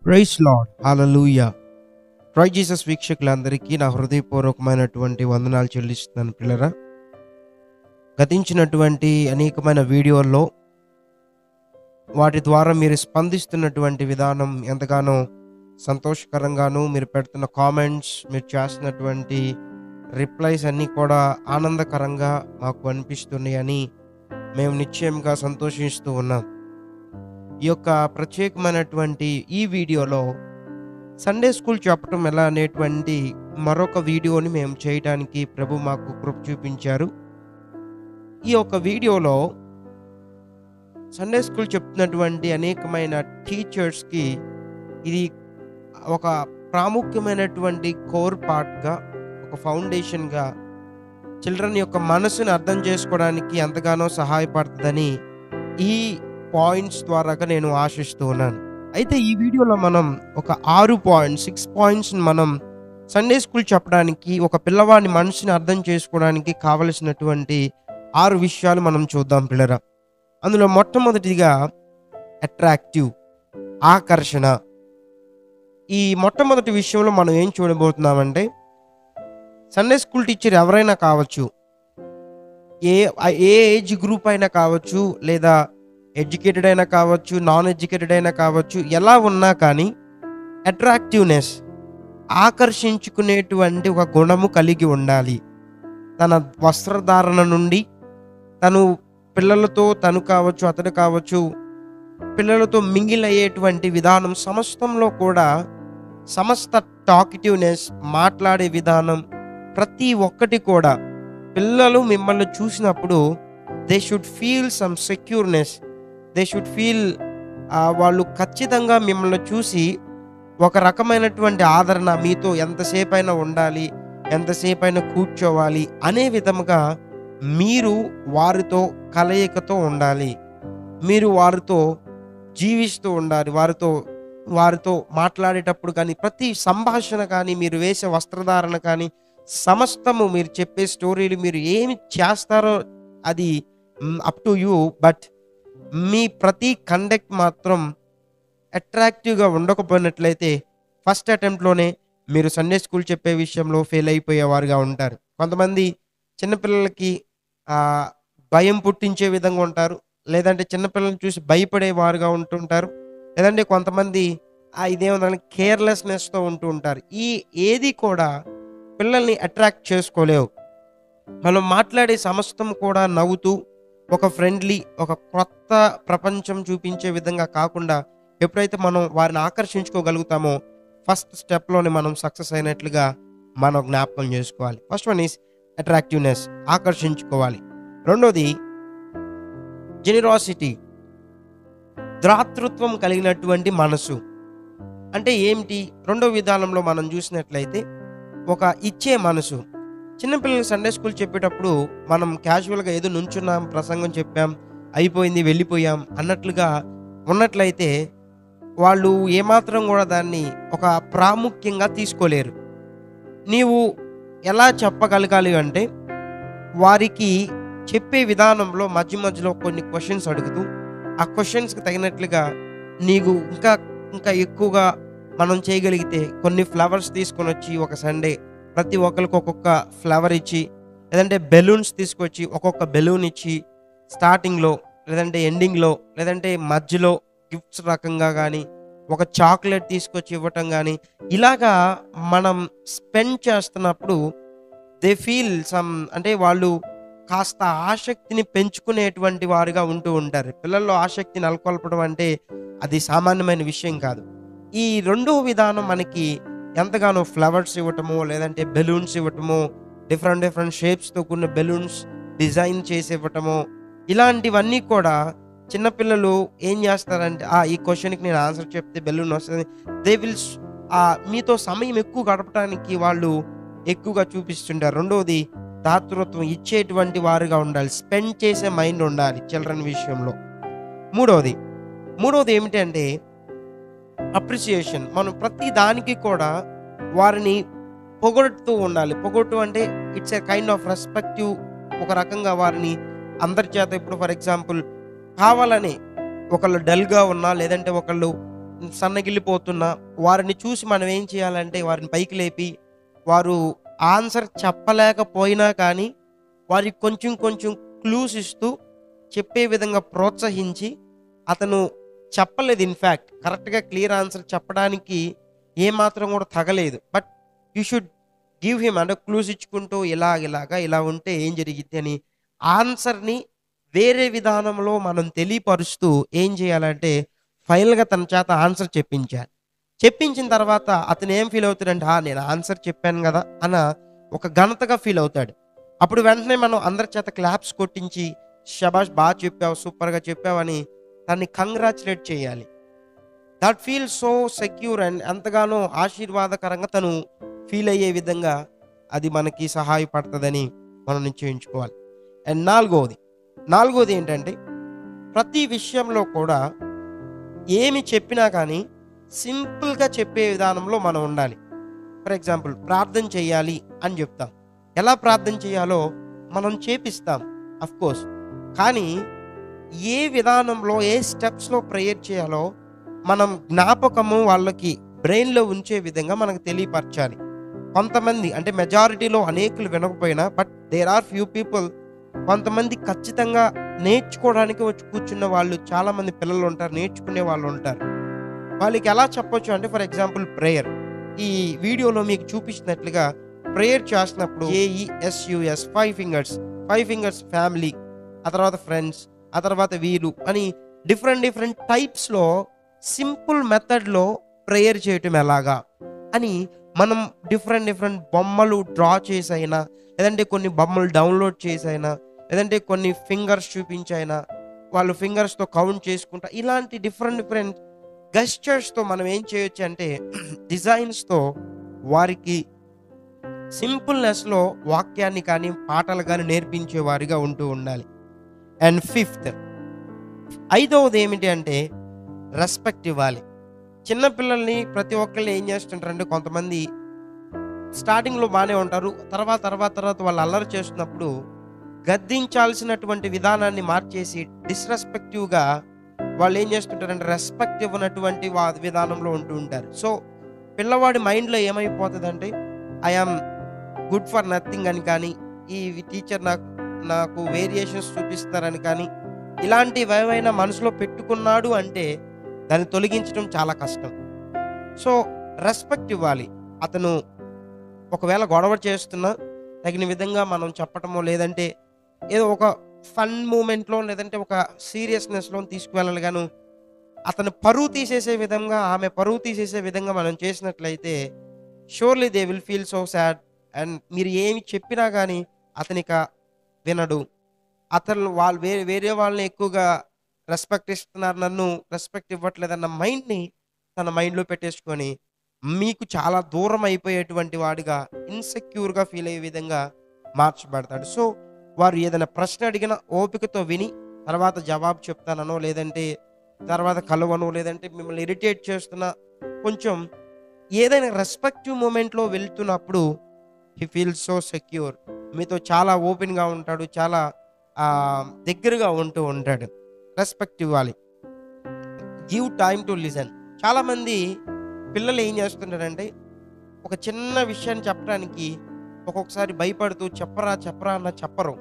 price lord hallelujah ట్రై Jesus వీక్షకులందరికీ నా హృదయపూర్వకమైనటువంటి వందనాలు చెల్లిస్తున్నాను పిల్లరా గతించినటువంటి అనేకమైన వీడియోల్లో వాటి ద్వారా మీరు స్పందిస్తున్నటువంటి విధానం ఎంతగానో సంతోషకరంగాను మీరు పెడుతున్న కామెంట్స్ మీరు చేస్తున్నటువంటి రిప్లైస్ అన్నీ కూడా ఆనందకరంగా మాకు అనిపిస్తున్నాయని మేము నిశ్చయంగా సంతోషిస్తూ ఉన్నాం ఈ యొక్క ప్రత్యేకమైనటువంటి ఈ వీడియోలో సండే స్కూల్ చెప్పటం ఎలా అనేటువంటి మరొక వీడియోని మేము చేయడానికి ప్రభు మాకు కృప చూపించారు ఈ యొక్క వీడియోలో సండే స్కూల్ చెప్తున్నటువంటి అనేకమైన టీచర్స్కి ఇది ఒక ప్రాముఖ్యమైనటువంటి కోర్ పార్ట్గా ఒక ఫౌండేషన్గా చిల్డ్రన్ యొక్క మనసుని అర్థం చేసుకోవడానికి ఎంతగానో సహాయపడుతుందని ఈ పాయింట్స్ ద్వారాగా నేను ఆశిస్తూ ఉన్నాను అయితే ఈ వీడియోలో మనం ఒక ఆరు పాయింట్స్ సిక్స్ పాయింట్స్ మనం సండే స్కూల్ చెప్పడానికి ఒక పిల్లవాడి మనసుని అర్థం చేసుకోవడానికి కావలసినటువంటి ఆరు విషయాలు మనం చూద్దాం పిల్లరా అందులో మొట్టమొదటిగా అట్రాక్టివ్ ఆకర్షణ ఈ మొట్టమొదటి విషయంలో మనం ఏం చూడబోతున్నామంటే సండే స్కూల్ టీచర్ ఎవరైనా కావచ్చు ఏ ఏ ఏజ్ గ్రూప్ అయినా కావచ్చు లేదా ఎడ్యుకేటెడ్ అయినా కావచ్చు నాన్ ఎడ్యుకేటెడ్ అయినా కావచ్చు ఎలా ఉన్నా కానీ అట్రాక్టివ్నెస్ ఆకర్షించుకునేటువంటి ఒక గుణము కలిగి ఉండాలి తన వస్త్రధారణ నుండి తను పిల్లలతో తను కావచ్చు అతను కావచ్చు పిల్లలతో మింగిల్ అయ్యేటువంటి విధానం సమస్తంలో కూడా సమస్త టాకిటివ్నెస్ మాట్లాడే విధానం ప్రతి ఒక్కటి కూడా పిల్లలు మిమ్మల్ని చూసినప్పుడు they should feel some secureness they should feel వాళ్ళు ఖచ్చితంగా మిమ్మల్ని చూసి ఒక రకమైనటువంటి ఆదరణ మీతో ఎంతసేపు అయినా ఉండాలి ఎంతసేపు అయినా కూర్చోవాలి అనే విధముగా మీరు వారితో కలయికతో ఉండాలి మీరు వారితో జీవిస్తూ ఉండాలి వారితో వారితో మాట్లాడేటప్పుడు కానీ ప్రతి సంభాషణ కానీ మీరు వేసే వస్త్రధారణ కానీ సమస్తము మీరు చెప్పే స్టోరీలు మీరు ఏమి చేస్తారో అది అప్ టు యూ బట్ మీ ప్రతి కండక్ట్ మాత్రం అట్రాక్టివ్గా ఉండకపోయినట్లయితే ఫస్ట్ అటెంప్ట్లోనే మీరు సండే స్కూల్ చెప్పే విషయంలో ఫెయిల్ అయిపోయేవారుగా ఉంటారు కొంతమంది చిన్నపిల్లలకి భయం పుట్టించే విధంగా ఉంటారు లేదంటే చిన్నపిల్లల్ని చూసి భయపడేవారుగా ఉంటుంటారు లేదంటే కొంతమంది ఇదేమన్నా కేర్లెస్నెస్తో ఉంటూ ఉంటారు ఈ ఏది కూడా పిల్లల్ని అట్రాక్ట్ చేసుకోలేవు మనం మాట్లాడే సమస్తం కూడా నవ్వుతూ ఒక ఫ్రెండ్లీ ఒక కొత్త ప్రపంచం చూపించే విధంగా కాకుండా ఎప్పుడైతే మనం వారిని ఆకర్షించుకోగలుగుతామో ఫస్ట్ స్టెప్లోనే మనం సక్సెస్ అయినట్లుగా మనం జ్ఞాపకం చేసుకోవాలి ఫస్ట్ వన్ ఈస్ అట్రాక్టివ్నెస్ ఆకర్షించుకోవాలి రెండోది జెనిరాసిటీ ద్రాతృత్వం కలిగినటువంటి మనసు అంటే ఏమిటి రెండో విధానంలో మనం చూసినట్లయితే ఒక ఇచ్చే మనసు చిన్నపిల్లలు సండే స్కూల్ చెప్పేటప్పుడు మనం క్యాజువల్గా ఏదో నుంచున్నాం ప్రసంగం చెప్పాం అయిపోయింది వెళ్ళిపోయాం అన్నట్లుగా ఉన్నట్లయితే వాళ్ళు ఏమాత్రం కూడా దాన్ని ఒక ప్రాముఖ్యంగా తీసుకోలేరు నీవు ఎలా చెప్పగలగాలి అంటే వారికి చెప్పే విధానంలో మధ్య మధ్యలో కొన్ని క్వశ్చన్స్ అడుగుతూ ఆ క్వశ్చన్స్కి తగినట్లుగా నీకు ఇంకా ఇంకా ఎక్కువగా మనం చేయగలిగితే కొన్ని ఫ్లవర్స్ తీసుకొని వచ్చి ఒక సండే ప్రతి ఒక్కరికి ఒక్కొక్క ఫ్లవర్ ఇచ్చి లేదంటే బెలూన్స్ తీసుకొచ్చి ఒక్కొక్క బెలూన్ ఇచ్చి స్టార్టింగ్లో లేదంటే ఎండింగ్లో లేదంటే మధ్యలో గిఫ్ట్స్ రకంగా కానీ ఒక చాక్లెట్ తీసుకొచ్చి ఇవ్వటం కానీ ఇలాగా మనం స్పెండ్ చేస్తున్నప్పుడు దే ఫీల్ సమ్ అంటే వాళ్ళు కాస్త ఆసక్తిని పెంచుకునేటువంటి వారుగా ఉంటూ ఉంటారు పిల్లల్లో ఆసక్తిని నెలకొల్పడం అంటే అది సామాన్యమైన విషయం కాదు ఈ రెండో విధానం మనకి ఎంతగానో ఫ్లవర్స్ ఇవ్వటము లేదంటే బెలూన్స్ ఇవ్వటము డిఫరెంట్ డిఫరెంట్ షేప్స్తో కూడిన బెలూన్స్ డిజైన్ చేసి ఇవ్వటము ఇలాంటివన్నీ కూడా చిన్నపిల్లలు ఏం చేస్తారంటే ఆ ఈ క్వశ్చన్కి నేను ఆన్సర్ చెప్తే బెలూన్ వస్తుంది దే విల్ మీతో సమయం ఎక్కువ గడపడానికి వాళ్ళు ఎక్కువగా చూపిస్తుంటారు రెండవది దాతృత్వం ఇచ్చేటువంటి వారుగా ఉండాలి స్పెండ్ చేసే మైండ్ ఉండాలి చిల్డ్రన్ విషయంలో మూడవది మూడవది ఏమిటంటే అప్రిసియేషన్ మనం ప్రతి దానికి కూడా వారిని పొగడుతూ ఉండాలి పొగొట్టు అంటే it's a kind of respective ఒక రకంగా వారిని అందరి చేత ఇప్పుడు ఫర్ ఎగ్జాంపుల్ కావాలని ఒకళ్ళు డల్గా ఉన్నా లేదంటే ఒకళ్ళు సన్నగిల్లిపోతున్నా వారిని చూసి మనం ఏం చేయాలంటే వారిని పైకి లేపి వారు ఆన్సర్ చెప్పలేకపోయినా కానీ వారికి కొంచెం కొంచెం క్లూస్ ఇస్తూ చెప్పే విధంగా ప్రోత్సహించి అతను చెప్పలేదు ఇన్ఫ్యాక్ట్ కరెక్ట్గా క్లియర్ ఆన్సర్ చెప్పడానికి ఏమాత్రం కూడా తగలేదు but you should give him అంటే క్లూస్ ఇచ్చుకుంటూ ఇలా ఇలాగా ఇలా ఉంటే ఏం జరిగిద్ది అని ఆన్సర్ని వేరే విధానంలో మనం తెలియపరుస్తూ ఏం చేయాలంటే ఫైనల్గా తన చేత ఆన్సర్ చెప్పించాలి చెప్పించిన తర్వాత అతను ఏం ఫీల్ అవుతాడంటే "ఆ, నేను ఆన్సర్ చెప్పాను కదా అన్న ఒక ఘనతగా ఫీల్ అవుతాడు అప్పుడు వెంటనే మనం అందరి చేత క్లాప్స్ కొట్టించి షబాష్ బాగా చెప్పావు సూపర్గా చెప్పావని దాన్ని కంగ్రాచులేట్ చేయాలి that feel so secure and ఎంతగానో ఆశీర్వాదకరంగా తను ఫీల్ అయ్యే విధంగా అది మనకి సహాయపడుతుందని మనం నిశ్చయించుకోవాలి అండ్ నాలుగవది నాలుగవది ఏంటంటే ప్రతి విషయంలో కూడా ఏమి చెప్పినా కానీ సింపుల్గా చెప్పే విధానంలో మనం ఉండాలి ఫర్ ఎగ్జాంపుల్ ప్రార్థన చేయాలి అని చెప్తాం ఎలా ప్రార్థన చేయాలో మనం చేపిస్తాం అఫ్ కోర్స్ కానీ ఏ విధానంలో ఏ స్టెప్స్లో ప్రేయర్ చేయాలో మనం జ్ఞాపకము వాళ్ళకి బ్రెయిన్లో ఉంచే విధంగా మనకు తెలియపరచాలి కొంతమంది అంటే మెజారిటీలో అనేకులు వినకపోయినా but there are few people కొంతమంది ఖచ్చితంగా నేర్చుకోవడానికి వచ్చి కూర్చున్న వాళ్ళు చాలా మంది పిల్లలు ఉంటారు నేర్చుకునే వాళ్ళు ఉంటారు వాళ్ళకి ఎలా చెప్పొచ్చు అంటే ఫర్ ఎగ్జాంపుల్ ప్రేయర్ ఈ వీడియోలో మీకు చూపించినట్లుగా ప్రేయర్ చేస్తున్నప్పుడు ఏఈఎస్యుఎస్ five fingers five fingers family ఆ తర్వాత ఫ్రెండ్స్ ఆ తర్వాత వీరు అని డిఫరెంట్ డిఫరెంట్ టైప్స్లో సింపుల్ మెథడ్లో ప్రేయర్ చేయటం ఎలాగా అని మనం డిఫరెంట్ డిఫరెంట్ బొమ్మలు డ్రా చేసైనా లేదంటే కొన్ని బొమ్మలు డౌన్లోడ్ చేసైనా లేదంటే కొన్ని ఫింగర్స్ చూపించైనా వాళ్ళు ఫింగర్స్తో కౌంట్ చేసుకుంటా ఇలాంటి డిఫరెంట్ డిఫరెంట్ గెస్చర్స్తో మనం ఏం చేయొచ్చు అంటే డిజైన్స్తో వారికి సింపుల్నెస్లో వాక్యాన్ని కానీ పాటలు కానీ నేర్పించే వారిగా ఉంటూ ఉండాలి అండ్ ఫిఫ్త్ ఐదవది ఏమిటి అంటే రెస్పెక్ట్ ఇవ్వాలి చిన్నపిల్లల్ని ప్రతి ఒక్కళ్ళు ఏం చేస్తుంటారంటే కొంతమంది స్టార్టింగ్లో బాగానే ఉంటారు తర్వాత తర్వాత తర్వాత వాళ్ళు అల్లరి చేస్తున్నప్పుడు గద్దించాల్సినటువంటి విధానాన్ని మార్చేసి డిస్రెస్పెక్టివ్గా వాళ్ళు ఏం చేస్తుంటారంటే రెస్పెక్ట్ ఇవ్వనటువంటి వా విధానంలో ఉంటూ ఉంటారు సో పిల్లవాడి మైండ్లో ఏమైపోతుందంటే ఐఆమ్ గుడ్ ఫర్ నథింగ్ అని కానీ ఈ టీచర్ నాకు నాకు వేరియేషన్స్ చూపిస్తారని కానీ ఇలాంటివి ఏవైనా మనసులో పెట్టుకున్నాడు అంటే దాన్ని తొలగించడం చాలా కష్టం సో రెస్పెక్ట్ ఇవ్వాలి అతను ఒకవేళ గొడవ చేస్తున్నా తగిన విధంగా మనం చెప్పటమో లేదంటే ఏదో ఒక ఫన్ మూమెంట్లో లేదంటే ఒక సీరియస్నెస్లో తీసుకువెళ్ళాలి గాను అతను పరువు తీసేసే విధంగా ఆమె పరువు తీసేసే విధంగా మనం చేసినట్లయితే surely they will feel so sad and మీరు ఏమి చెప్పినా కానీ అతనిక వినడు అతను వాళ్ళు వేరే వేరే వాళ్ళని ఎక్కువగా రెస్పెక్ట్ ఇస్తున్నారు నన్ను రెస్పెక్ట్ ఇవ్వట్లేదన్న మైండ్ని తన మైండ్లో పెట్టేసుకొని మీకు చాలా దూరం అయిపోయేటువంటి వాడిగా ఇన్సెక్యూర్గా ఫీల్ అయ్యే విధంగా మార్చబడతాడు సో వారు ఏదైనా ప్రశ్న అడిగినా ఓపికతో విని తర్వాత జవాబు చెప్తానో లేదంటే తర్వాత కలవను లేదంటే మిమ్మల్ని ఇరిటేట్ చేస్తున్న కొంచెం ఏదైనా రెస్పెక్టివ్ మూమెంట్లో వెళ్తున్నప్పుడు హీ ఫీల్ సో సెక్యూర్ మీతో చాలా ఓపెన్గా ఉంటాడు చాలా ఆ, దగ్గరగా ఉంటూ ఉంటాడు రెస్పెక్ట్ ఇవ్వాలి గివ్ టైమ్ టు లిజన్ చాలామంది పిల్లలు ఏం చేస్తుంటారంటే ఒక చిన్న విషయాన్ని చెప్పడానికి ఒక్కొక్కసారి భయపడుతూ చెప్పరా చెప్పరా అన్న చెప్పరు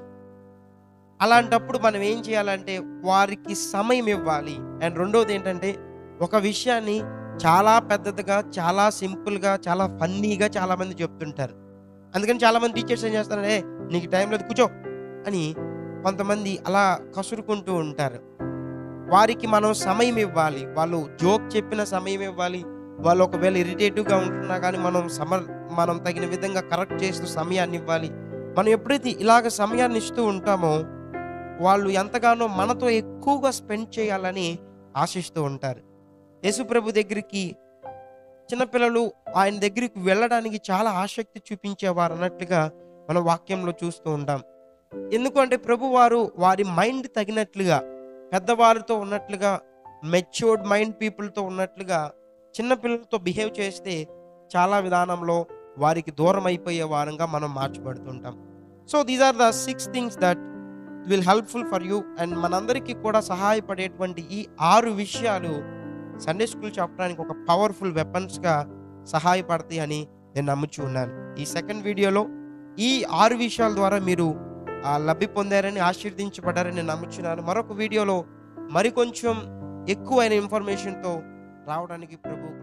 అలాంటప్పుడు మనం ఏం చేయాలంటే వారికి సమయం ఇవ్వాలి అండ్ రెండోది ఏంటంటే ఒక విషయాన్ని చాలా పెద్దదిగా చాలా సింపుల్గా చాలా ఫన్నీగా చాలామంది చెప్తుంటారు అందుకని చాలామంది టీచర్స్ ఏం చేస్తారంటే "ఏ, నీకు టైం లేదు కూర్చో అని కొంతమంది అలా కసురుకుంటూ ఉంటారు వారికి మనం సమయం ఇవ్వాలి వాళ్ళు జోక్ చెప్పిన సమయం ఇవ్వాలి వాళ్ళు ఒకవేళ ఇరిటేటివ్గా ఉంటున్నా కానీ మనం సమ మనం తగిన విధంగా కరెక్ట్ చేస్తూ సమయాన్ని ఇవ్వాలి మనం ఎప్పుడైతే ఇలాగ సమయాన్ని ఇస్తూ ఉంటామో వాళ్ళు ఎంతగానో మనతో ఎక్కువగా స్పెండ్ చేయాలని ఆశిస్తూ ఉంటారు యేసుప్రభు దగ్గరికి చిన్నపిల్లలు ఆయన దగ్గరికి వెళ్ళడానికి చాలా ఆసక్తి చూపించేవారు అన్నట్లుగా మన వాక్యంలో చూస్తూ ఉంటాం ఎందుకంటే ప్రభు వారు వారి మైండ్ తగినట్లుగా పెద్దవారితో ఉన్నట్లుగా మెచ్యూర్డ్ మైండ్ పీపుల్తో ఉన్నట్లుగా చిన్నపిల్లలతో బిహేవ్ చేస్తే చాలా విధానంలో వారికి దూరం అయిపోయే వారంగా మనం మార్చబడుతుంటాం so these are the six things that will helpful for you and మనందరికీ కూడా సహాయపడేటువంటి ఈ ఆరు విషయాలు సండే స్కూల్ చెప్పడానికి ఒక పవర్ఫుల్ వెపన్స్గా సహాయపడతాయి అని నేను నమ్ముచూ ఉన్నాను ఈ సెకండ్ వీడియోలో ఈ ఆరు విషయాల ద్వారా మీరు ఆ, లబ్ధి పొందారని ఆశీర్దించబడ్డారని నేను నమ్ముచున్నాను మరొక వీడియోలో మరికొంచెం ఎక్కువైన ఇన్ఫర్మేషన్తో రావడానికి ప్రభు